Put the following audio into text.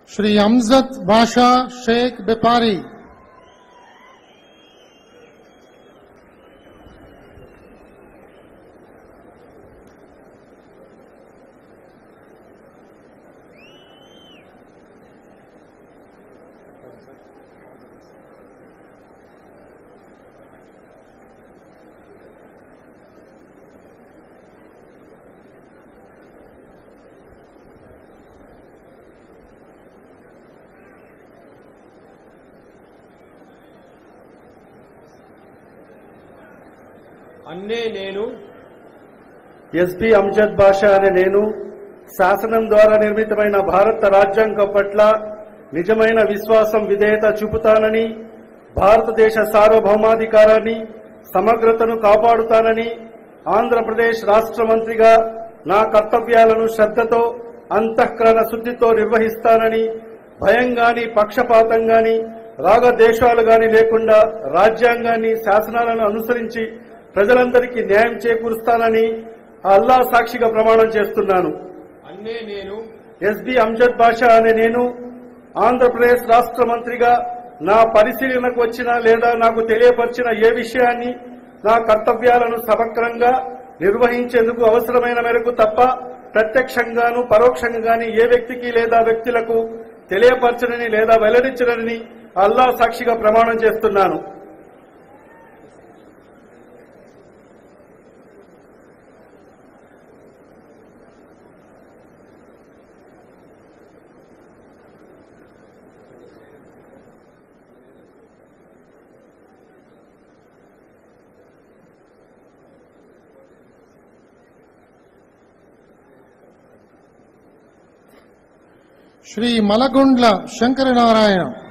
श्री अमजद बादशाह शेख बेपारी అన్నే నేను ఎస్పి అంజద్ బాషా అనే నేను శాసనం ద్వారా నిర్మితమైన భారత రాజ్యాంగం పట్ల నిజమైన విశ్వాసం విధేయత చూపుతానని భారతదేశ సార్వభౌమాధికారాన్ని సమగ్రతను కాపాడుతానని ఆంధ్రప్రదేశ్ రాష్ట్ర మంత్రిగా నా కర్తవ్యాలను శ్రద్ధతో అంతఃకరణ శుద్ధితో నిర్వహిస్తానని భయం గాని పక్షపాతం గాని రాగద్వేషాలు గాని లేకుండా రాజ్యాంగాన్ని శాసనాలను అనుసరించి ప్రజలందరికీ న్యాయం చేకూరుస్తానని ఆ అల్లా సాక్షిగా ప్రమాణం చేస్తున్నాను అన్నే నేను ఎస్బి అంజద్ బాషా అనే నేను ఆంధ్రప్రదేశ్ రాష్ట్ర మంత్రిగా నా పరిశీలనకు వచ్చిన లేదా నాకు తెలియపరిచిన ఏ విషయాన్ని నా కర్తవ్యాలను సమగ్రంగా నిర్వహించేందుకు అవసరమైన మేరకు తప్ప ప్రత్యక్షంగాను పరోక్షంగా గాని ఏ వ్యక్తికి లేదా వ్యక్తులకు తెలియపరచనని లేదా వెల్లడించనని అల్లా సాక్షిగా ప్రమాణం చేస్తున్నాను श्री मलगुंड्ल शंकर नारायण